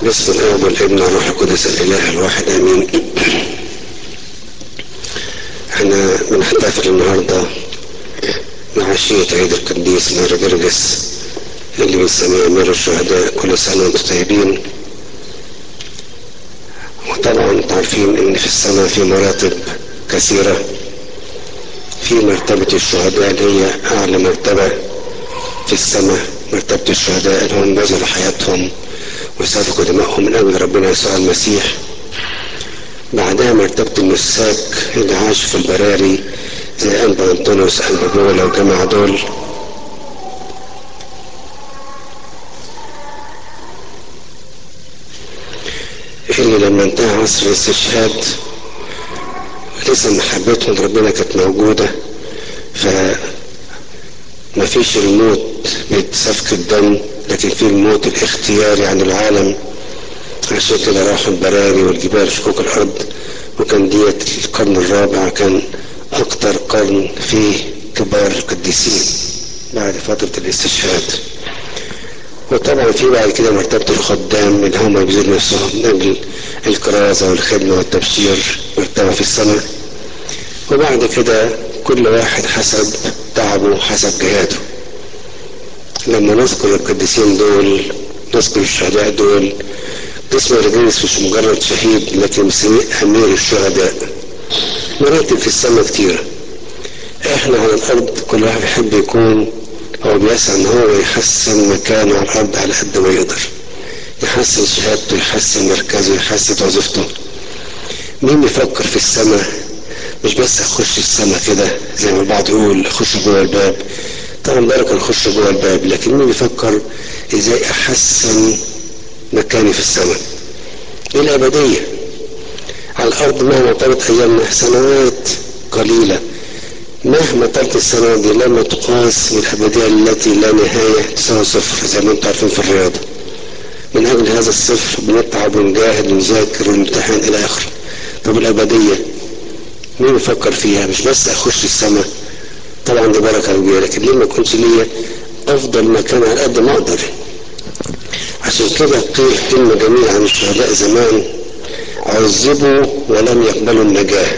باسم الاب والابن والروح القدس الاله الواحد امين احنا بنحتفل النهارده بعشية عيد القديس ماري جرجس اللي بنسميه مير الشهداء كل سنة وانتم طيبين وطبعا انتم عارفين ان في السماء في مراتب كثيرة في مرتبة الشهداء اللي هي أعلى مرتبة في السماء مرتبة الشهداء اللي هم بذلوا حياتهم وسفكوا دمائهم من أجل ربنا يسوع المسيح بعدها مرتبة النساك اللي عاشوا في البراري زي أنبا أنطونيوس أنبا بولا والجماعة دول اللي لما انتهى عصر الاستشهاد لسه محبتهم لربنا كانت موجودة ف ما فيش الموت بسفك الدم لكن في الموت الاختياري عن العالم عشان كده راحوا البراري والجبال شكوك الارض وكان ديت القرن الرابع كان اكتر قرن فيه كبار القديسين بعد فترة الاستشهاد وطبعا في بعد كده مرتبة الخدام اللي هم يبذلوا نفسهم من اجل الكرازة والخدمة والتبشير مرتبة في السماء وبعد كده كل واحد حسب تعبه حسب جهاده لما نذكر القديسين دول نذكر الشهداء دول اسم الرجالس مش مجرد شهيد لكن مسميه امير الشهداء مراتب في السماء كتيرة احنا على الارض كل واحد يحب يكون او بيسعى ان هو يحسن مكانه على الارض على قد ما يقدر يحسن شهادته يحسن مركزه يحسن وظيفته مين بيفكر في السماء مش بس اخش السماء كده زي ما البعض يقول اخش جوه الباب طبعا بركه نخش جوه الباب لكن مين بيفكر ازاي احسن مكاني في السماء دي الابديه على الارض مهما طالت ايامنا سنوات قليله مهما طالت السنوات دي لما تقاس بالابديه التي لا نهايه تساوي صفر زي ما انتم عارفين في الرياضه من اجل هذا الصفر بنتعب ونجاهد ونذاكر ونمتحن الى اخره طب الابديه مين يفكر فيها مش بس اخش السماء طبعا دي بركه كبيره لكن ليه ما يكونش ليا افضل مكان على قد ما اقدر عشان كده قيل كلمه جميله عن الشهداء زمان عذبوا ولم يقبلوا النجاه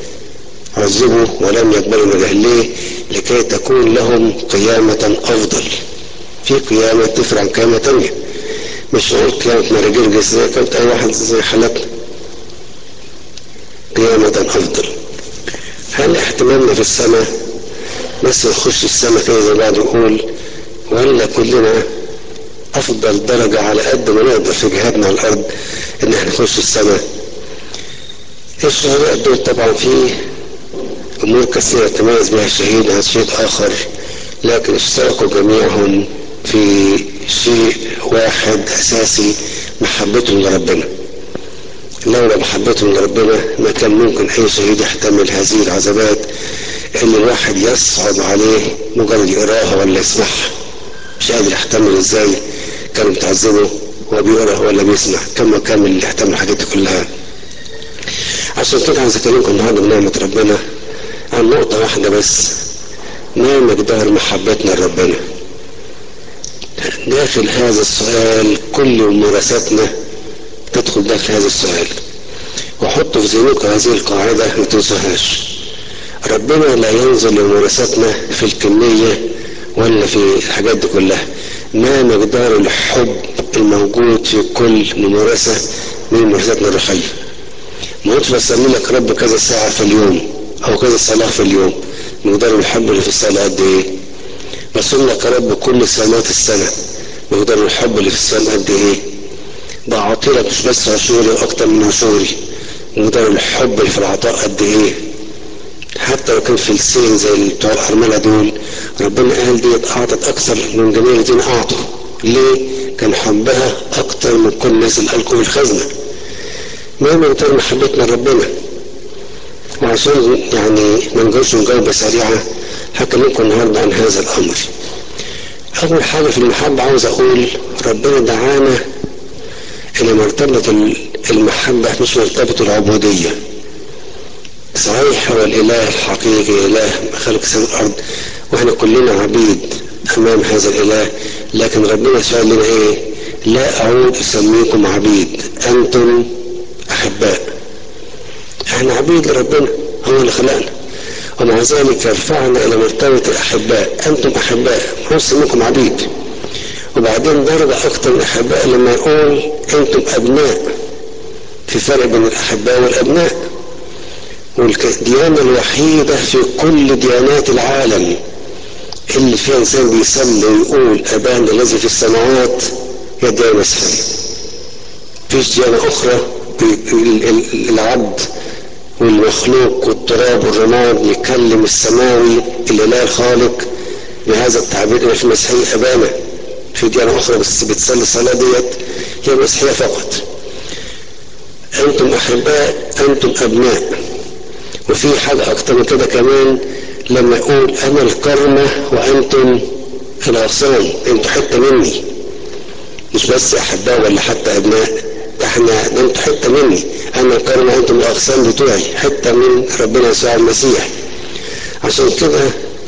عذبوا ولم يقبلوا النجاه ليه لكي تكون لهم قيامه افضل في قيامه تفرق عن قيامه تانيه مش نقول قيامه مراجيل زي كانت اي واحد زي حالتنا قيامه افضل هل احتمالنا في السماء بس نخش السماء كده زي بعض يقول ولا كلنا افضل درجة على قد ما نقدر في جهادنا على الارض ان احنا نخش السماء الشهداء دول طبعا في امور كثيرة تميز بها الشهيد عن شهيد اخر لكن اشتركوا جميعهم في شيء واحد اساسي محبتهم لربنا لولا محبتهم لربنا ما كان ممكن اي شهيد يحتمل هذه العذابات اللي الواحد يصعب عليه مجرد يقراها ولا يسمعها مش قادر يحتمل ازاي كانوا بتعذبوا وهو بيقرا ولا بيسمع كم كم اللي يحتمل الحاجات دي كلها عشان كده عايز اكلمكم النهارده بنعمه ربنا عن نقطه واحده بس ما مقدار محبتنا لربنا داخل هذا السؤال كل ممارساتنا تدخل داخل هذا السؤال وحطوا في ذهنكم هذه القاعدة ما تنسوهاش ربنا لا ينظر لممارساتنا في الكمية ولا في الحاجات دي كلها ما مقدار الحب الموجود في كل ممارسة من ممارساتنا الروحية ما قلتش بسمي لك رب كذا ساعة في اليوم أو كذا صلاة في اليوم مقدار الحب اللي في الصلاة قد إيه بصوم لك رب كل صلوات السنة مقدار الحب اللي في الصلاة قد إيه بعطي لك مش بس عشوري واكتر من عشوري مقدار الحب اللي في العطاء قد ايه حتى لو كان فلسين زي بتوع الارمله دول ربنا قال ديت اعطت اكثر من جميع الذين اعطوا ليه؟ كان حبها اكتر من كل الناس اللي القوا الخزنه مهم مقدار محبتنا لربنا وعشان يعني ما نجاوبش مجاوبه سريعه هكلمكم النهارده عن هذا الامر اول حاجه في المحبه عاوز اقول ربنا دعانا إلى مرتبة المحبة مش مرتبة العبودية صحيح هو الإله الحقيقي إله خلق السماء والأرض وإحنا كلنا عبيد أمام هذا الإله لكن ربنا شاء لنا إيه لا أعود أسميكم عبيد أنتم أحباء احنا عبيد لربنا هو اللي خلقنا ومع ذلك يرفعنا إلى مرتبة الأحباء أنتم أحباء ما أسميكم عبيد وبعدين درجة أكتر من الأحباء لما يقول أنتم أبناء في فرق بين الأحباء والأبناء والديانة الوحيدة في كل ديانات العالم اللي فيها إنسان بيصلي ويقول أبانا الذي في السماوات هي الديانة المسيحية مفيش ديانة أخرى العبد والمخلوق والتراب والرماد يكلم السماوي الإله الخالق بهذا التعبير إن في المسيحية أبانا في ديانة أخرى بس بتصلي الصلاة ديت هي المسيحية فقط أنتم أحباء أنتم أبناء وفي حاجة أكتر من كده كمان لما يقول أنا الكرمة وأنتم الأغصان أنتوا حتة مني مش بس أحباء ولا حتى أبناء ده احنا ده أنتوا حتة مني أنا الكرمة وأنتم الأغصان بتوعي حتة من ربنا يسوع المسيح عشان كده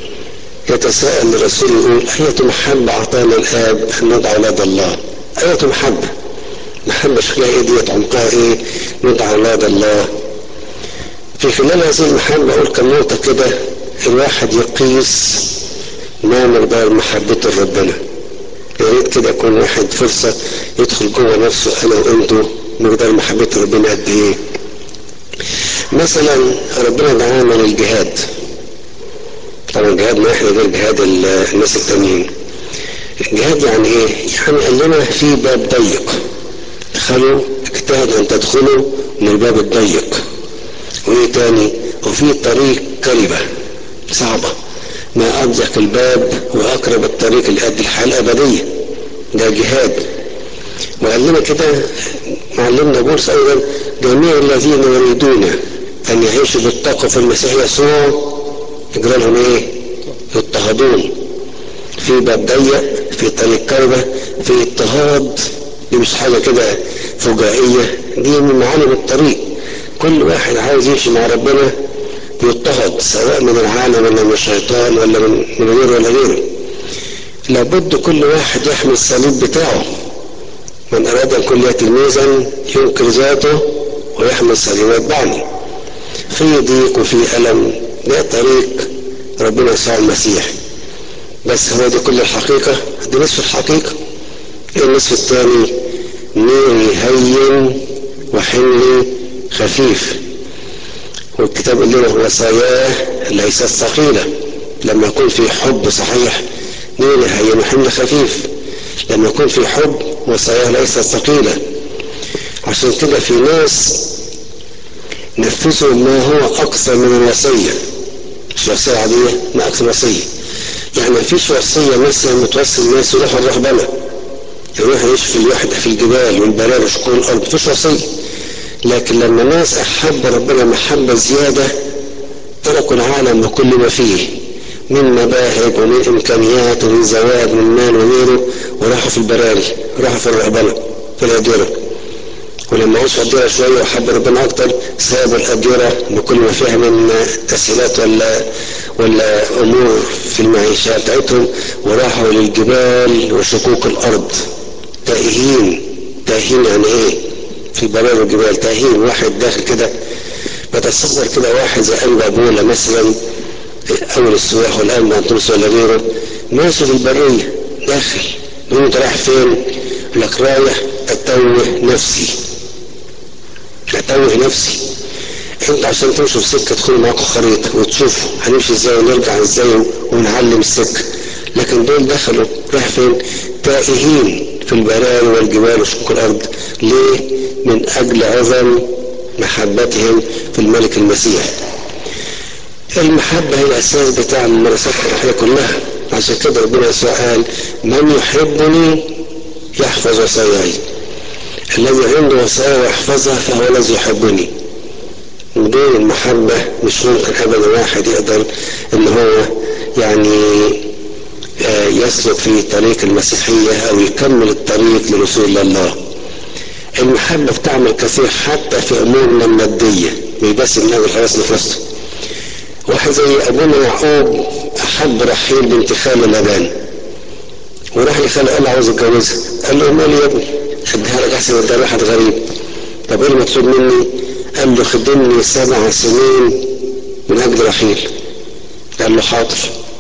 يتساءل الرسول يقول أية محبة أعطانا الآب أن ندعو أولاد الله أية محبة محبة شكلها إيه ديت عمقها إيه ندعو أولاد الله في خلال هذه المحبة أقول كم نقطة كده الواحد يقيس ما مقدار محبته لربنا يا ريت كده يكون واحد فرصة يدخل جوه نفسه أنا وأنتوا مقدار محبة ربنا قد إيه مثلا ربنا دعانا للجهاد طبعا جهادنا احنا غير جهاد الناس التانيين الجهاد يعني ايه؟ يعني قال لنا في باب ضيق دخلوا اجتهد ان تدخلوا من الباب الضيق وايه تاني وفي طريق كربة صعبة ما أضيق الباب وأقرب الطريق اللي قد الحياة الأبدية ده جهاد وقال لنا كده معلمنا بولس أيضا جميع الذين يريدون أن يعيشوا بالتقوى في المسيح يسوع يجرى لهم إيه؟ يضطهدون في باب ضيق في طريق كربة في اضطهاد دي مش حاجة كده فجائية دي من معالم الطريق كل واحد عاوز يمشي مع ربنا يضطهد سواء من العالم ولا من الشيطان ولا من من غيره ولا غيره لابد كل واحد يحمل الصليب بتاعه من أراد أن يكون تلميذا ينكر ذاته ويحمل صليب ويتبعني في ضيق وفي ألم ده طريق ربنا يسوع المسيح بس هو دي كل الحقيقة دي نصف الحقيقة النصف الثاني نيري هين وحملي خفيف والكتاب يقول لنا وصاياه ليست ثقيلة لما يكون في حب صحيح نيري هين وحمل خفيف لما يكون في حب وصاياه ليست ثقيلة عشان كده في ناس نفذوا ما هو أكثر من الوصية مش وصية عادية ما أكثر وصية يعني ما فيش وصية مثلا متوصي الناس يروحوا الرهبنة يروح يعيش في الوحدة في الجبال والبلاد وشكون الأرض مفيش وصية لكن لما الناس أحب ربنا محبة زيادة تركوا العالم بكل ما فيه من مباهج ومن إمكانيات ومن زواج من مال وغيره وراحوا في البراري راحوا في الرهبنة في الأديرة ولما عيشوا الأديرة شوية وحب ربنا أكتر سابوا الأديرة بكل ما فيها من تسهيلات ولا ولا أمور في المعيشة بتاعتهم وراحوا للجبال وشقوق الأرض تائهين تائهين يعني إيه؟ في براري الجبال تائهين واحد داخل كده بتصور كده واحد زي أنبا أبولا مثلا أول السواح والآن أنطونس ولا غيره ماشي في البرية داخل يقول أنت رايح فين؟ يقول لك رايح أتوه نفسي أتوه نفسي انت عشان تمشوا في سكه تدخلوا معاكم خريطه وتشوفوا هنمشي ازاي ونرجع ازاي ونعلم السكه لكن دول دخلوا رايح فين؟ تائهين في البراري والجبال وشقوق الارض ليه؟ من اجل عظم محبتهم في الملك المسيح. المحبه هي الاساس بتاع الممارسات الروحيه كلها عشان كده ربنا يسوع قال من يحبني يحفظ وصاياي الذي عنده وصايا ويحفظها فهو الذي يحبني بدون المحبة مش ممكن أبدا واحد يقدر إن هو يعني يسلك في طريق المسيحية أو يكمل الطريق للوصول لله. المحبة بتعمل كثير حتى في أمورنا المادية مش بس من أجل خلاص نفسه. واحد زي أبونا يعقوب أحب رحيل بنت خال لبان وراح لخاله قال عاوز اتجوزها قال له مالي يا ابني اديها لك احسن اديها واحد غريب طب ايه المطلوب مني قال له خدمني سبع سنين من اجل رحيل قال له حاضر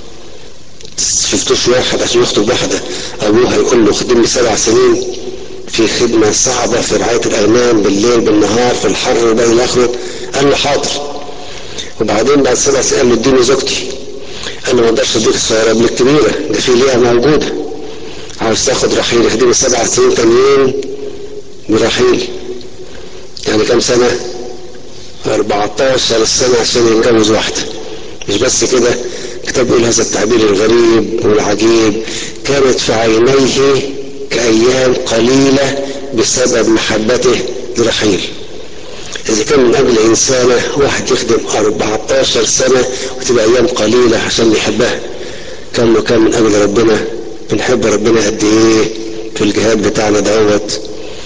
شفتوش واحد عشان يخطب واحدة ابوها يقول له خدمني سبع سنين في خدمة صعبة في رعاية الأغنام بالليل بالنهار في الحر وبين الآخر قال له حاضر وبعدين بعد سبع سنين قال له اديني زوجتي قال له ما اقدرش اديك الصغيرة قبل الكبيرة ده في ليها موجودة عاوز تاخد رحيل يخدمني سبع سنين تانيين برحيل يعني كم سنة 14 سنة عشان يتجوز واحدة مش بس كده الكتاب يقول هذا التعبير الغريب والعجيب كانت في عينيه كأيام قليلة بسبب محبته لرحيل إذا كان من أجل إنسانة واحد يخدم 14 سنة وتبقى أيام قليلة عشان يحبها كان له كان من أجل ربنا بنحب ربنا قد إيه في الجهاد بتاعنا دوت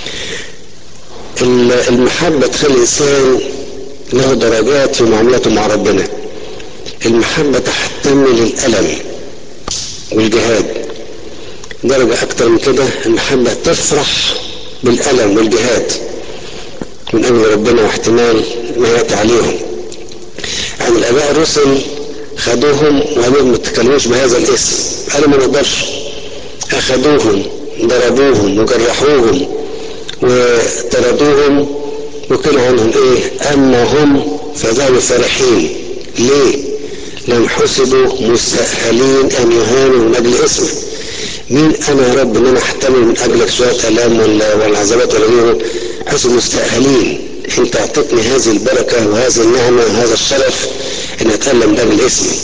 المحبة تخلي الإنسان له درجات في معاملته مع ربنا المحبة تحتمل الألم والجهاد درجة أكتر من كده المحبة تفرح بالألم والجهاد من أجل ربنا واحتمال ما يأتي عليهم يعني الآباء الرسل خدوهم وقالوا ما تتكلموش بهذا الاسم قالوا ما نقدرش أخدوهم ضربوهم وجرحوهم وطردوهم وكانوا عنهم ايه اما هم فذهبوا فرحين ليه لم حسبوا مستأهلين ان يهانوا من اجل اسمه مين انا يا رب ان انا احتمل من اجلك شويه الام ولا ولا عذابات ولا غيره حسبوا مستأهلين انت اعطيتني هذه البركه وهذه النعمه وهذا الشرف ان اتالم من اجل اسمي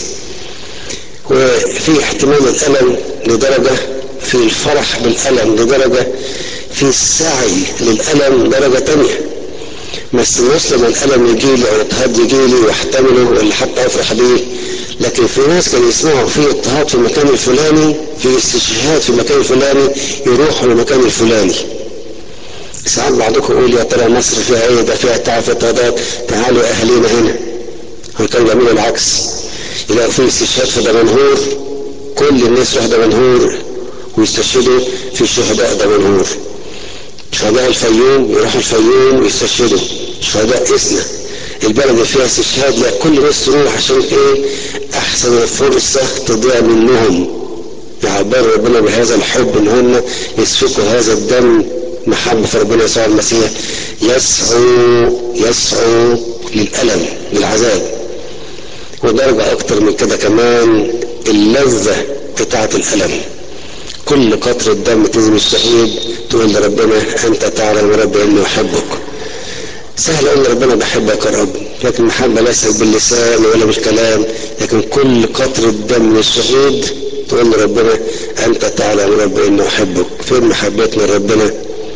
وفي احتمال الالم لدرجه في الفرح بالالم لدرجه في السعي للألم درجة تانية ما استناش لما الألم يجي لي أو الاضطهاد يجي لي واحتمله ولا حتى أفرح بيه لكن في ناس كانوا يسمعوا في اضطهاد في المكان الفلاني في استشهاد في المكان الفلاني يروحوا للمكان الفلاني ساعات بعضكم يقول يا ترى مصر فيها ايه ده فيها تعب في اضطهادات تعالوا اهالينا هنا هم كانوا بيعملوا العكس يلاقوا في استشهاد في دمنهور كل الناس راح دمنهور ويستشهدوا في شهداء دمنهور شهداء الفيوم يروحوا الفيوم ويستشهدوا شهداء إسنا البلد اللي فيها استشهاد لا كل الناس تروح عشان ايه احسن فرصة تضيع منهم يعبروا ربنا بهذا الحب ان هم يسفكوا هذا الدم محبة في ربنا يسوع المسيح يسعوا يسعوا للألم للعذاب ودرجة أكتر من كده كمان اللذة بتاعة الألم كل قطرة دم تزم الشهيد تقول لربنا أنت تعلم يا رب إني أحبك سهل أقول لربنا بحبك يا رب لكن المحبة ليست باللسان ولا بالكلام لكن كل قطرة دم الشهيد تقول لربنا أنت تعلم يا رب إني أحبك فين محبتنا لربنا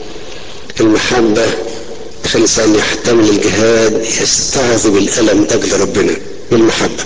المحبة تخلي الإنسان يحتمل الجهاد يستعذب الألم من أجل ربنا بالمحبة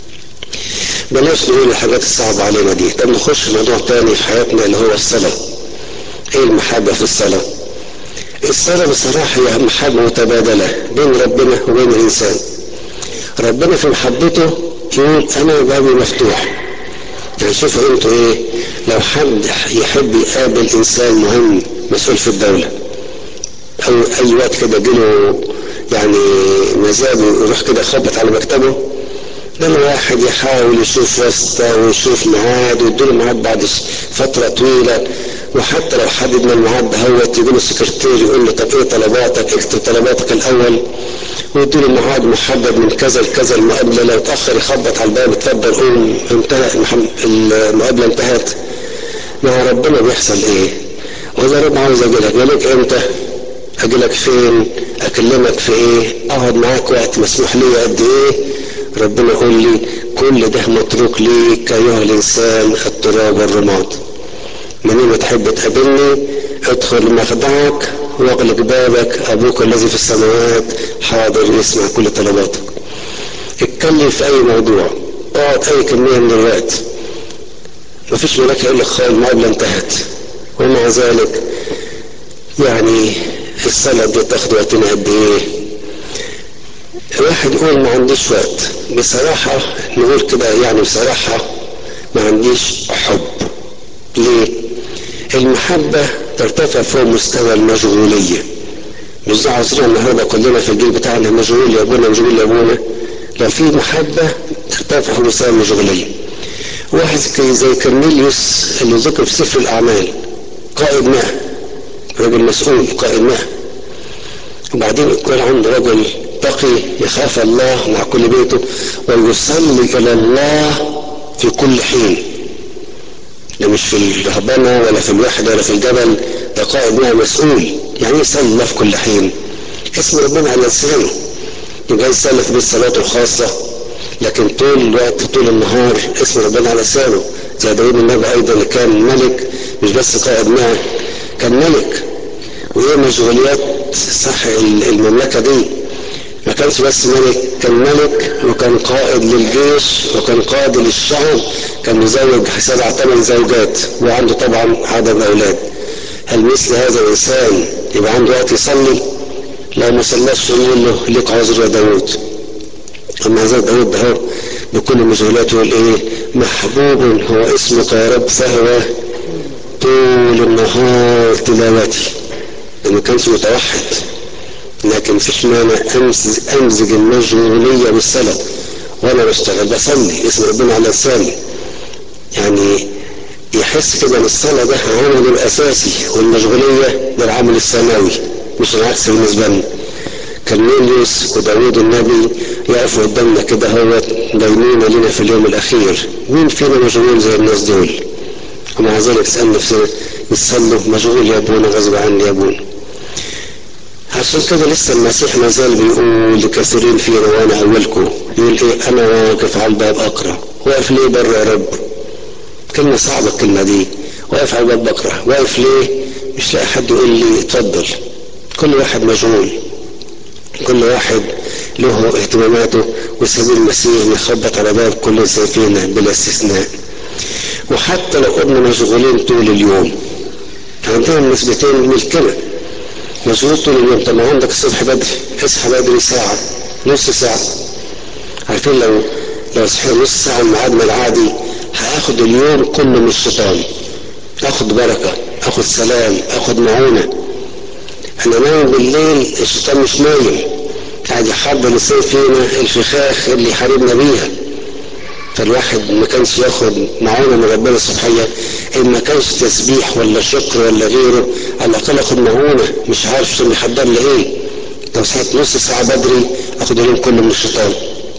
بلاش نقول الحاجات الصعبة علينا دي طب نخش في موضوع تاني في حياتنا اللي هو الصلاة ايه المحبة في الصلاة الصلاة بصراحة هي محبة متبادلة بين ربنا وبين الإنسان ربنا في محبته يقول أنا بابي مفتوح يعني شوفوا انتوا ايه لو حد يحب يقابل إنسان مهم مسؤول في الدولة أو أي وقت كده يجيله يعني مزاجه يروح كده يخبط على مكتبه لما واحد يحاول يشوف واسطة ويشوف ميعاد ويديله ميعاد بعد فترة طويلة وحتى لو حدد من الميعاد دهوت يقول السكرتير يقول له طب ايه طلباتك اكتب طلباتك الاول ويديله ميعاد محدد من كذا لكذا المقابلة لو اتأخر يخبط على الباب اتفضل قوم انتهى المقابلة انتهت مع ربنا بيحصل ايه؟ وإذا رب عاوز اجيلك جالك امتى؟ اجيلك فين؟ اكلمك في ايه؟ اقعد معاك وقت مسموح لي قد ايه؟ ربنا يقول لي كل ده متروك ليك ايها الانسان التراب والرماد منين ما تحب تقابلني ادخل مخدعك واغلق بابك ابوك الذي في السماوات حاضر يسمع كل طلباتك اتكلم في اي موضوع اقعد اي كميه من الوقت مفيش ملاك يقول لك خالص المقابله انتهت ومع ذلك يعني الصلاه دي تاخد وقتنا قد ايه الواحد يقول ما عنديش وقت بصراحة نقول كده يعني بصراحة ما عنديش حب ليه المحبة ترتفع فوق مستوى المشغولية مش ده عذرنا النهارده كلنا في الجيل بتاعنا مشغول يا ابونا مشغول يا ابونا لو في محبة ترتفع فوق مستوى المشغولية واحد زي كرنيليوس اللي ذكر في سفر الأعمال قائد مئة رجل مسؤول قائد مئة وبعدين يكون عنده رجل تقي يخاف الله مع كل بيته ويصلي إلى الله في كل حين ده مش في الرهبنة ولا في الوحدة ولا في الجبل ده قائد مئة مسؤول يعني يصلي الله في كل حين اسم ربنا على لسانه يبقى يصلي في صلاته الخاصة لكن طول الوقت طول النهار اسم ربنا على لسانه زي داود النبي ايضا كان ملك مش بس قائد مئة كان ملك وايه مشغوليات صح المملكة دي ما كانش بس ملك كان ملك وكان قائد للجيش وكان قائد للشعب كان مزوج سبع ثمان زوجات وعنده طبعا عدد اولاد هل مثل هذا الانسان يبقى عنده وقت يصلي لو ما صلاش يقول له ليك عذر يا داود اما زي داود ده بكل مشغولاته يقول ايه محبوب هو اسمك يا رب فهو طول النهار تلاوتي ما كانش متوحد لكن فيش مانع امزج, أمزج المشغوليه بالصلاه وانا بشتغل بصلي اسم ربنا على لساني يعني يحس كده ان الصلاه ده عمله الاساسي والمشغوليه ده العمل الثانوي مش العكس بالنسبه لنا كرنيليوس وداوود النبي يقفوا قدامنا كده هو دينونا لنا في اليوم الاخير مين فينا مشغول زي الناس دول ومع ذلك سأل نفسنا نصلوا مشغول يا ابونا غصب عني يا ابونا عشان كده لسه المسيح ما زال بيقول لكثيرين فينا وانا اولكم يقول ايه انا واقف على الباب اقرا واقف ليه بره يا رب كلمه صعبه الكلمه دي واقف على الباب بقرا واقف ليه مش لاقي حد يقول لي اتفضل كل واحد مشغول كل واحد له اهتماماته وسبيل المسيح يخبط على باب كل انسان فينا بلا استثناء وحتى لو كنا مشغولين طول اليوم عندنا نسبتين ملكنا مشغول طول اليوم طب ما عندك الصبح بدري اصحى بدري ساعة نص ساعة عارفين لو لو صحي نص ساعة من ميعادنا العادي هاخد اليوم كله من الشيطان اخد بركة اخد سلام اخد معونة انا نايم بالليل الشيطان مش نايم قاعد يحضر لسيف فينا الفخاخ اللي يحاربنا بيها فالواحد ما كانش ياخد معونة من ربنا الصبحية إن ما كانش تسبيح ولا شكر ولا غيره على الأقل أخد معونة مش عارف عشان يحضر لي إيه لو صحيت نص ساعة بدري أخد اليوم كله من الشيطان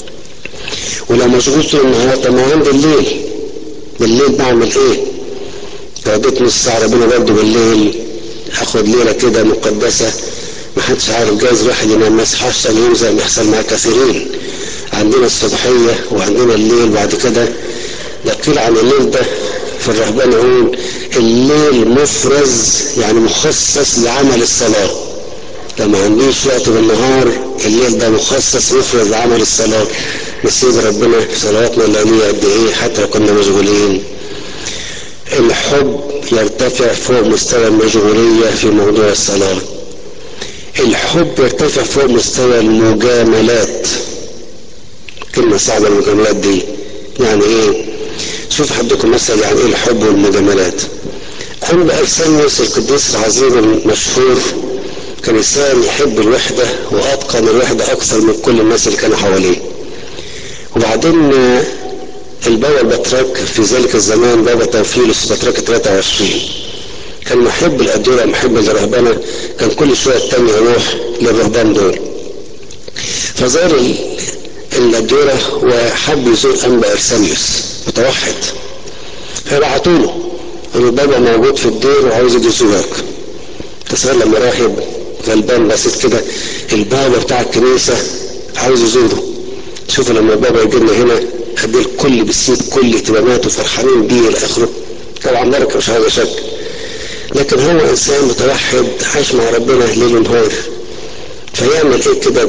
ولو مشغول طول النهار طب ما عندي الليل بالليل بعمل إيه؟ لو قضيت نص ساعة ربنا برضه بالليل أخد ليلة كده مقدسة ما حدش عارف جايز واحد ينام ما يصحاش تاني يوم زي ما بيحصل مع كثيرين عندنا الصبحية وعندنا الليل بعد كده ده قيل عن الليل ده في الرهبان يقول الليل مفرز يعني مخصص لعمل الصلاة لو ما عنديش وقت بالنهار الليل ده مخصص مفرز لعمل الصلاة نسيب ربنا في صلواتنا الليلية قد ايه حتى لو كنا مشغولين الحب يرتفع فوق مستوى المشغولية في موضوع الصلاة الحب يرتفع فوق مستوى المجاملات كلمة صعبة المجاملات دي يعني ايه شوف حدكم مثل يعني ايه الحب والمجاملات أنبا أرسانيوس القديس العظيم المشهور كان إنسان يحب الوحدة وأتقن الوحدة أكثر من كل الناس اللي كانوا حواليه وبعدين البابا البطرك في ذلك الزمان بابا توفيلوس بطرك 23 كان محب الأديرة محب للرهبنة كان كل شوية التاني يروح للرهبان دول فزار الأديرة وحب يزور أنبا إرسانيوس متوحد فبعتوا له قالوا بابا موجود في الدير وعاوز يجي يزورك تصور لما راهب غلبان بسيط كده البابا بتاع الكنيسة عاوز يزوره شوفوا لما بابا يجي لنا هنا قد الكل بيسيب كل اهتماماته فرحانين بيه الى اخره طبعا بركه مش هذا شك لكن هو انسان متوحد عايش مع ربنا ليل ونهار فيعمل ايه كده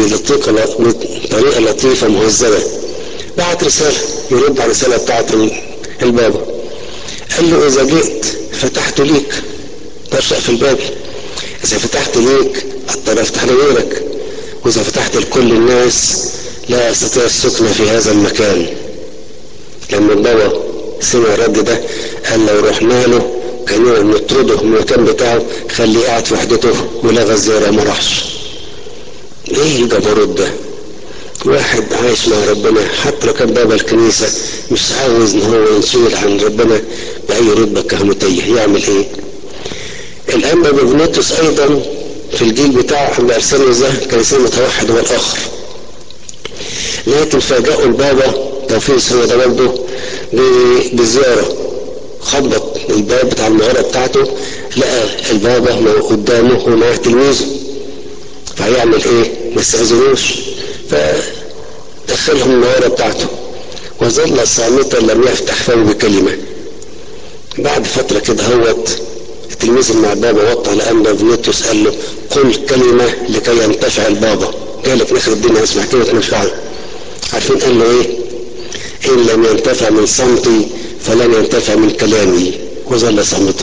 بطريقه لطيفه مهذبه بعت رساله يرد على الرساله بتاعت البابا قال له اذا جئت فتحت ليك ترشق في الباب اذا فتحت ليك اقدر افتح لغيرك واذا فتحت لكل الناس لا استطيع السكن في هذا المكان لما البابا سمع الرد ده قال لو رحنا له كاننا نطرده من المكان بتاعه خليه قاعد في وحدته ولغى الزيارة ما راحش ايه الجبروت ده واحد عايش مع ربنا حتى لو كان بابا الكنيسة مش عاوز ان هو ينشغل عن ربنا بأي رتبة كهنوتية يعمل ايه الأنبا بابنوتوس أيضا في الجيل بتاع أنبا أرسانيوس ده كان إنسان متوحد هو الآخر لكن فاجأوا البابا توفيق هو ده برضه بزيارة خبط الباب بتاع المغارة بتاعته لقى البابا قدامه ومعاه تلميذه فهيعمل ايه؟ ما استأذنوش فدخلهم المغارة بتاعته وظل صامتا لم يفتح فمه بكلمة بعد فترة كده هوت التلميذ مع البابا وطى لأنبا فينيتوس قال له قل كلمة لكي ينتفع البابا جالك نخر الدنيا اسمع كلمة تنفعه عارفين قال له ايه ان لم ينتفع من صمتي فلن ينتفع من كلامي وظل صامتا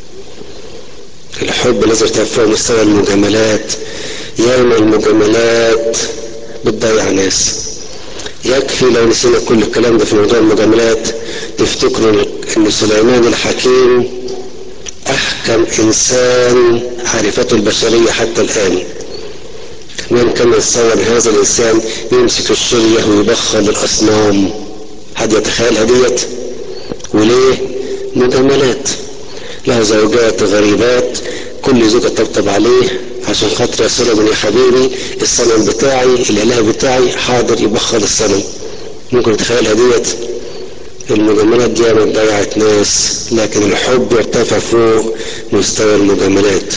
الحب لازم ترفعه مستوى المجاملات ياما المجاملات بتضيع ناس يكفي لو نسينا كل الكلام ده في موضوع المجاملات تفتكروا ان سليمان الحكيم احكم انسان عرفته البشرية حتى الان من كان يتصور هذا الانسان يمسك الشرية ويبخر الاصنام حد يتخيلها ديت وليه مجاملات له زوجات غريبات كل زوجة تطبطب عليه عشان خاطر يا سليمان يا حبيبي الصنم بتاعي الاله بتاعي حاضر يبخر الصنم ممكن تتخيلها ديت المجاملات دي ما ضيعت ناس لكن الحب يرتفع فوق مستوى المجاملات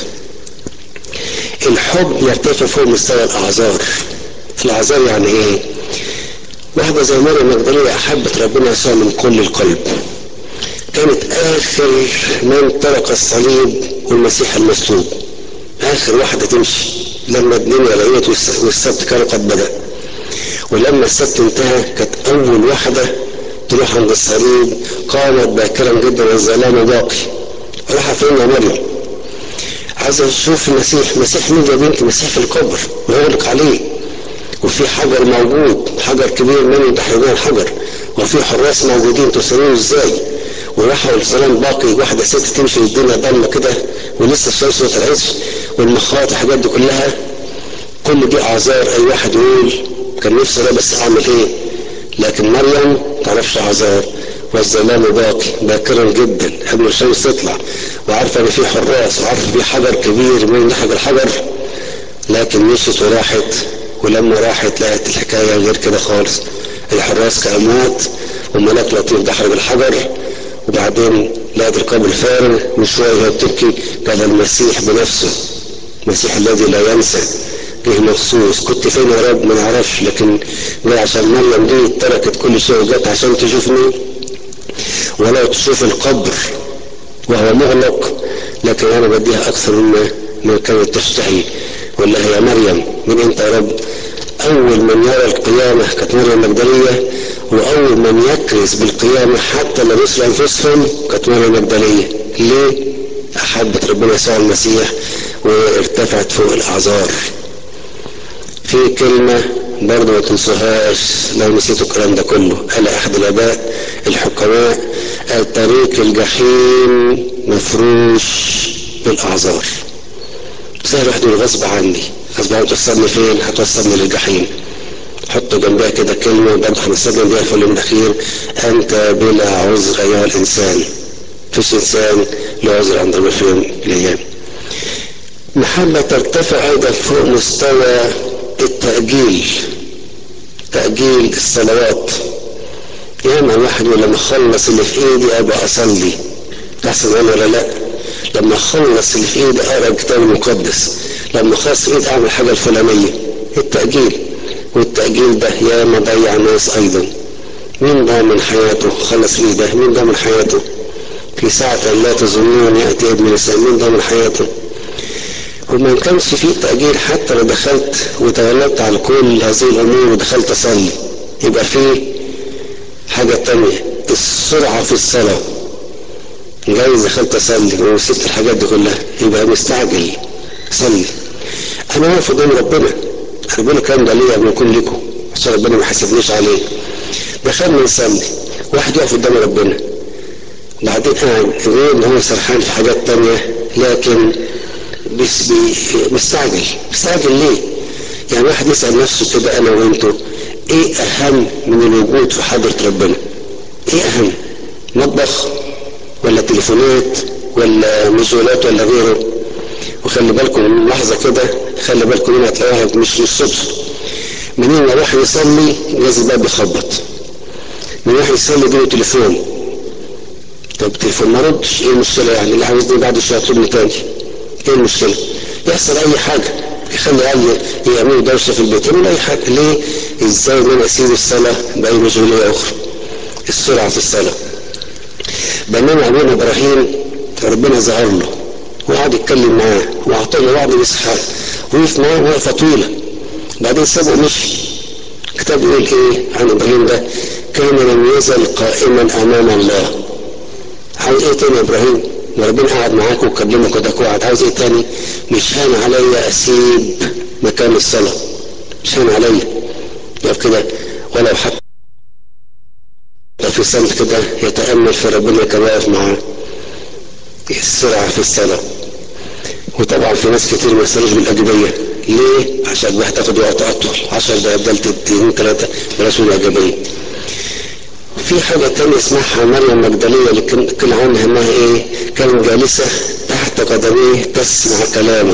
الحب يرتفع فوق مستوى الاعذار الاعذار يعني ايه واحدة زي مريم المجدلية أحبت ربنا يسوع من كل القلب كانت آخر من ترك الصليب والمسيح المسلوب آخر واحدة تمشي لما الدنيا لقيت والسبت كان قد بدأ ولما السبت انتهى كانت أول واحدة تروح عند الصليب قامت باكرا جدا والظلام باقي راح فين يا مريم عايز اشوف المسيح مسيح مين يا بنتي مسيح في القبر ويغلق عليه وفي حجر موجود حجر كبير من يدحرجون الحجر وفي حراس موجودين توصلون ازاي وراحوا الظلام باقي واحدة ست تمشي الدنيا ضلمة كده ولسه الشمس ما طلعتش والمخاط الحاجات دي كلها كل دي اعذار اي واحد يقول كان نفسي انا بس اعمل ايه لكن مريم تعرفش اعذار والظلام باقي باكرا جدا قبل الشمس تطلع وعارفه ان في حراس وعارفه في حجر كبير من نحج الحجر لكن مشيت وراحت ولما راحت لقت الحكايه غير كده خالص الحراس كاموات وملاك لطيف دحرج الحجر وبعدين لقت القبر فارغ وشويه وهي بتبكي قال المسيح بنفسه المسيح الذي لا ينسى جه مخصوص كنت فين يا رب ما نعرفش لكن جاي عشان مريم دي تركت كل شيء وجت عشان تشوفني ولو تشوف القبر وهو مغلق لكن انا بديها اكثر مما ما كانت تشتهي ولا يا مريم من انت يا رب اول من يرى القيامة كانت مريم المجدلية واول من يكرز بالقيامة حتى لو يسرع انفسهم كانت مريم المجدلية ليه احبت ربنا يسوع المسيح وارتفعت فوق الاعذار في كلمة برضه ما تنسوهاش لو نسيتوا الكلام ده كله قال احد الاباء الحكماء قال طريق الجحيم مفروش بالاعذار زي الواحد يقول غصب عني غصب عني توصلني فين هتوصلني للجحيم حطوا جنبها كده كلمة برضه هنستخدم بيها في اليوم الأخير أنت بلا عذر أيها الإنسان مفيش إنسان له عذر عند ربنا في يوم من الأيام محبة ترتفع أيضا فوق مستوى التأجيل تأجيل الصلوات ياما الواحد يقول لما اخلص اللي في ايدي ابقى اصلي تحسن انا ولا لا لما اخلص اللي في ايدي اقرا الكتاب المقدس لما اخلص ايدي اعمل حاجه الفلانيه التأجيل والتأجيل ده ياما ضيع ناس ايضا مين ضامن حياته خلص ايه ده مين ضامن حياته في ساعة لا تظنون يأتي ابن الإنسان مين ضامن حياته وما كانش فيه تأجيل حتى لو دخلت وتغلبت على كل هذه الأمور ودخلت أصلي يبقى فيه حاجة تانية السرعة في الصلاة جايز دخلت أصلي وسبت الحاجات دي كلها يبقى مستعجل صلي أنا واقف قدام ربنا ربنا كان ده ليا من كل لكم عشان ربنا ما حاسبنيش عليه دخلنا نصلي واحد يقف قدام ربنا بعدين قاعد غير ان هو سرحان في حاجات تانية لكن بس بي مستعجل مستعجل ليه يعني واحد يسأل نفسه كده انا وانتو ايه اهم من الوجود في حضرة ربنا ايه اهم مطبخ ولا تليفونات ولا مشغولات ولا غيره وخلي بالكم من لحظة كده خلي بالكم منها هتلاقوها مش مش صدفة منين ما واحد يصلي لازم الباب بيخبط من واحد يصلي يجيله تليفون طب تليفون ما ردش ايه المشكلة يعني اللي عاوزني بعد شوية يطلبني تاني ايه المشكلة يحصل اي حاجة يخلي عيال يعملوا دوشة في البيت يعملوا اي حاجة ليه ازاي ان انا اسيب الصلاة باي مشغولية اخرى السرعة في الصلاة بينما ابونا ابراهيم ربنا ظهر له وقعد يتكلم معاه واعطاه له وعد باسحاق وقف معاه وقفه طويله بعدين سابه ومشي الكتاب يقول ايه عن ابراهيم ده كان لم يزل قائما امام الله عاوز ايه تاني يا ابراهيم وربنا قعد معاك وكلمك كده وقعد عاوز ايه تاني مش هان عليا اسيب مكان الصلاه مش هان عليا يقف كده ولو حتى في صمت كده يتامل في ربنا كان واقف معاه السرعه في الصلاه وطبعا في ناس كتير ما يصلوش بالاجبيه ليه؟ عشان بقى تاخد وقت اطول 10 دقايق بدل دقيقتين ثلاثه بلاش بالاجبيه في حاجة تانية اسمها مريم مجدلية اللي كان عنها انها ايه كانت جالسة تحت قدميه تسمع كلامه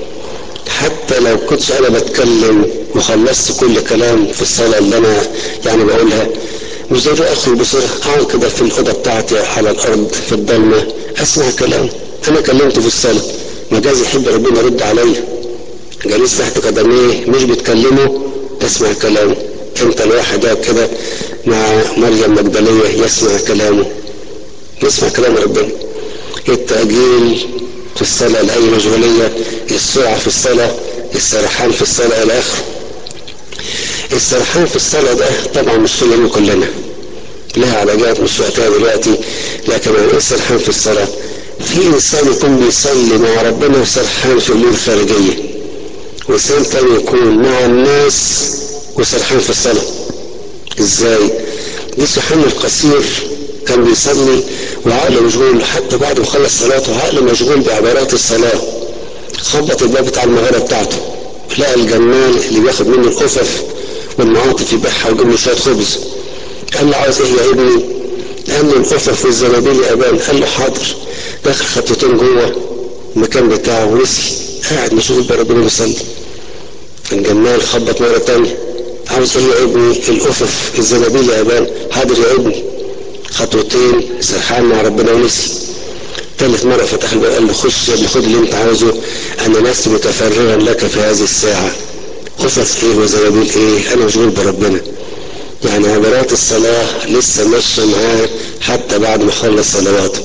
حتى لو كنتش انا بتكلم وخلصت كل كلام في الصلاة اللي انا يعني بقولها مش زي اخرج بسرعة اقعد كده في الأوضة بتاعتي على الأرض في الضلمة اسمع كلام انا كلمته في الصلاة ما جاز يحب ربنا يرد عليا جالس تحت قدميه مش بتكلمه تسمع كلامه انت الواحد كده مع مريم مجدلية يسمع كلامه يسمع كلام ربنا التأجيل في الصلاة لأي مشغولية السرعة في الصلاة السرحان في الصلاة إلى آخره السرحان في الصلاة ده طبعا مش لنا كلنا لها علاجات مش وقتها دلوقتي لكن يعني ايه السرحان في الصلاة في إنسان يكون بيصلي مع ربنا وسرحان في الأمور الخارجية وإنسان تاني يكون مع الناس وسرحان في الصلاة ازاي دي سبحان القصير كان بيصلي وعقله مشغول حتى بعد ما خلص صلاته عقله مشغول بعبارات الصلاة خبط الباب بتاع المغارة بتاعته لقى الجمال اللي بياخد منه الأفف والمعاطف يبيعها ويجيب له شوية خبز قال له عاوز ايه يا ابني؟ قال له الأفف والزنابيل يا أبان قال له حاضر دخل خطوتين جوه المكان بتاعه ونسي قاعد مشغول بربنا بيصلي الجمال خبط مرة تانية عاوز ايه يا ابني الأفف الزنابيل يا أبان حاضر يا ابني خطوتين سرحان مع ربنا ونسي ثالث مرة فتح الباب قال له خش يا ابني خد اللي انت عاوزه انا لست متفرغا لك في هذه الساعة أفف ايه وزنابيل ايه انا مشغول بربنا يعني عبارات الصلاة لسه ماشية معاه حتى بعد ما خلص صلواته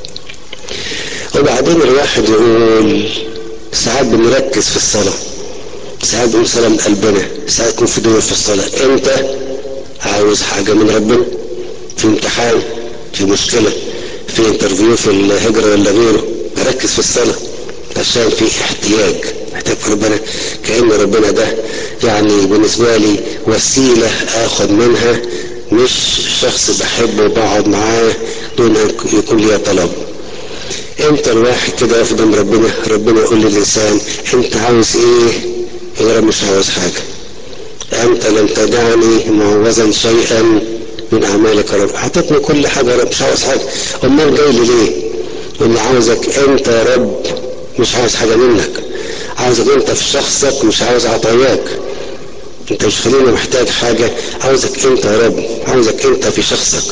وبعدين الواحد يقول ساعات بنركز في الصلاة ساعات بنقول صلاة من قلبنا ساعات يكون في دور في الصلاة انت عاوز حاجة من ربنا في امتحان في مشكلة في انترفيو في الهجرة ولا غيره ركز في الصلاة عشان في احتياج محتاج في ربنا كأن ربنا ده يعني بالنسبة لي وسيلة اخد منها مش شخص بحبه وبقعد معاه دون ان يكون لي طلب امتى الواحد كده يقف قدام ربنا ربنا يقول للانسان انت عاوز ايه يا رب مش عاوز حاجه انت لم تدعني معوزا شيئا من اعمالك يا رب اعطيتني كل حاجه يا رب مش عاوز حاجه امال جاي لي ليه اللي عاوزك انت يا رب مش عاوز حاجه منك عاوزك انت في شخصك مش عاوز عطاياك انت مش خليني محتاج حاجه عاوزك انت يا رب عاوزك انت في شخصك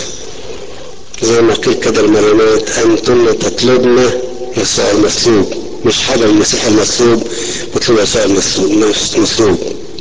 زي ما قيل كده المريمات انتن تطلبن يسوع المسلوب مش حاجه المسيح المسلوب بطلب يسوع المسلوب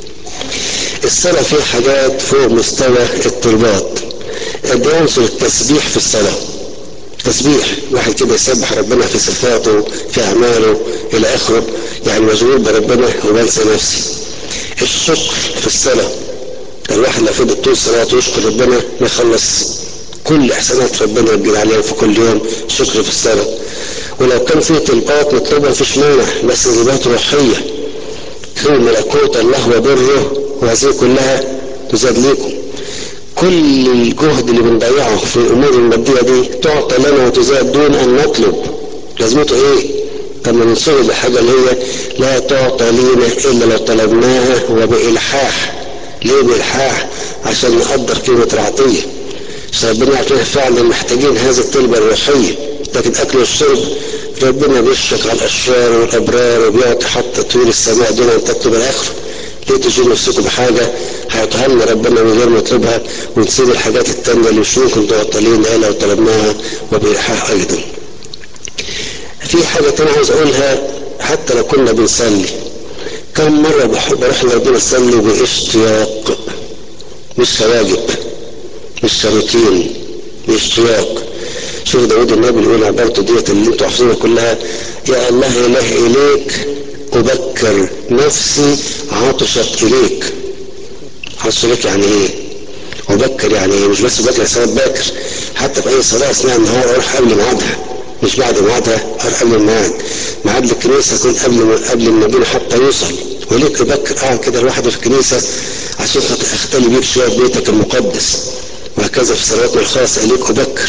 الصلاة فيها حاجات فوق مستوى الطلبات قد عنصر التسبيح في الصلاة تسبيح واحد كده يسبح ربنا في صفاته في أعماله إلى آخره يعني مشغول بربنا وبنسى نفسي الشكر في الصلاة الواحد لو فضل طول صلاته يشكر ربنا ما يخلص كل احسانات ربنا يجري عليها في كل يوم شكر في الصلاه ولو كان في طلبات مطلوبه مفيش مانع بس طلبات روحيه كل ملكوت الله وبره وهذه كلها تزاد لكم كل الجهد اللي بنضيعه في الامور الماديه دي تعطى لنا وتزاد دون ان نطلب لازمته ايه؟ طب ما ننشغل بالحاجه اللي هي لا تعطى لينا الا لو طلبناها وبالحاح ليه بالحاح؟ عشان نقدر قيمه العطيه عشان ربنا يعطينا فعلا محتاجين هذه الطلبه الروحيه لكن اكل والشرب ربنا بيشفق على الاشرار والابرار وبيعطي حتى طول السماء دون ان تطلب الاخره ليه تجوا نفسكم بحاجه هيعطيها لنا ربنا من غير ما نطلبها ونسيب الحاجات التانية اللي مش ممكن تعطى لنا الا لو طلبناها وبالحاح ايضا. في حاجه تانية عاوز اقولها حتى لو كنا بنصلي كم مره بحب اروح لربنا اصلي باشتياق مش واجب مش روتين اشتياق شوف داود النبي يقول عبارته ديت اللي انتوا حافظينها كلها يا الله اله اليك ابكر نفسي عطشت اليك عطشت اليك يعني ايه ابكر يعني ايه مش بس بكر صلاه باكر حتى في اي صلاه اثناء النهار اروح قبل ميعادها مش بعد ميعادها اروح قبل الميعاد ميعاد الكنيسه يكون قبل قبل النبي حتى يوصل وليك ابكر قاعد كده لوحدي في الكنيسه عشان اختلي بيك شويه بيتك المقدس وهكذا في صلواتنا الخاصه اليك ابكر